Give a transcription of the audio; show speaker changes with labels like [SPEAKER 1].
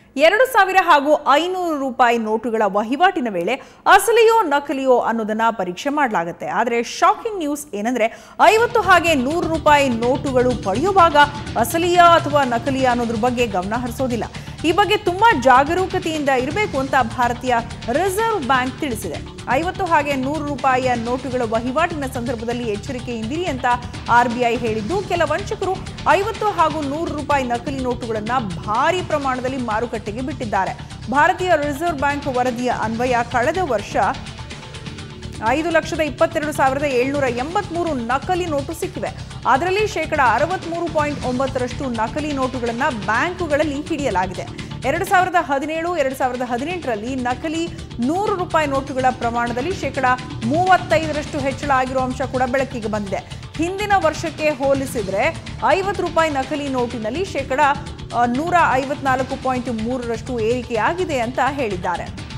[SPEAKER 1] ಎರಡು ಸಾವಿರ ಹಾಗೂ ಐನೂರು ರೂಪಾಯಿ ನೋಟುಗಳ ವಹಿವಾಟಿನ ವೇಳೆ ಅಸಲಿಯೋ ನಕಲಿಯೋ ಅನ್ನೋದನ್ನ ಪರೀಕ್ಷೆ ಮಾಡಲಾಗುತ್ತೆ ಆದರೆ ಶಾಕಿಂಗ್ ನ್ಯೂಸ್ ಏನಂದ್ರೆ ಐವತ್ತು ಹಾಗೆ ನೂರು ರೂಪಾಯಿ ನೋಟುಗಳು ಪಡೆಯುವಾಗ ಅಸಲಿಯಾ ಅಥವಾ ನಕಲಿಯಾ ಅನ್ನೋದ್ರ ಬಗ್ಗೆ ಗಮನ ಹರಿಸೋದಿಲ್ಲ ಈ ಬಗ್ಗೆ ತುಂಬಾ ಜಾಗರೂಕತೆಯಿಂದ ಇರಬೇಕು ಅಂತ ಭಾರತೀಯ ರಿಸರ್ವ್ ಬ್ಯಾಂಕ್ ತಿಳಿಸಿದೆ ಐವತ್ತು ಹಾಗೆ ನೂರು ರೂಪಾಯಿಯ ನೋಟುಗಳ ವಹಿವಾಟಿನ ಸಂದರ್ಭದಲ್ಲಿ ಎಚ್ಚರಿಕೆಯಿಂದಿರಿ ಅಂತ ಆರ್ ಬಿ ಐ ಹೇಳಿದ್ದು ಕೆಲ ವಂಚಕರು ಐವತ್ತು ಹಾಗೂ ನೂರು ರೂಪಾಯಿ ನಕಲಿ ನೋಟುಗಳನ್ನ ಭಾರಿ ಪ್ರಮಾಣದಲ್ಲಿ ಮಾರುಕಟ್ಟೆಗೆ ಬಿಟ್ಟಿದ್ದಾರೆ ಭಾರತೀಯ ರಿಸರ್ವ್ ಬ್ಯಾಂಕ್ ವರದಿಯ ಅನ್ವಯ ಕಳೆದ ವರ್ಷ ಐದು ಲಕ್ಷದ ಇಪ್ಪತ್ತೆರಡು ಸಾವಿರದ ಏಳ್ನೂರ ಎಂಬತ್ಮೂರು ನಕಲಿ ನೋಟು ಸಿಕ್ಕಿವೆ ಅದರಲ್ಲಿ ಶೇಕಡ ಅರವತ್ಮೂರು ಪಾಯಿಂಟ್ ಒಂಬತ್ತರಷ್ಟು ನಕಲಿ ನೋಟುಗಳನ್ನು ಬ್ಯಾಂಕುಗಳಲ್ಲಿ ಹಿಡಿಯಲಾಗಿದೆ ಎರಡು ಸಾವಿರದ ಹದಿನೇಳು ಎರಡು ಸಾವಿರದ ಹದಿನೆಂಟರಲ್ಲಿ ನಕಲಿ ನೂರು ರೂಪಾಯಿ ನೋಟುಗಳ ಪ್ರಮಾಣದಲ್ಲಿ ಶೇಕಡ ಮೂವತ್ತೈದರಷ್ಟು ಹೆಚ್ಚಳ ಆಗಿರೋ ಅಂಶ ಕೂಡ ಬೆಳಕಿಗೆ ಬಂದಿದೆ ಹಿಂದಿನ ವರ್ಷಕ್ಕೆ ಹೋಲಿಸಿದ್ರೆ ಐವತ್ತು ರೂಪಾಯಿ ನಕಲಿ ನೋಟಿನಲ್ಲಿ ಶೇಕಡ ಆ, ನೂರ ಐವತ್ನಾಲ್ಕು ಪಾಯಿಂಟ್ ಮೂರರಷ್ಟು ಏರಿಕೆಯಾಗಿದೆ ಅಂತ ಹೇಳಿದ್ದಾರೆ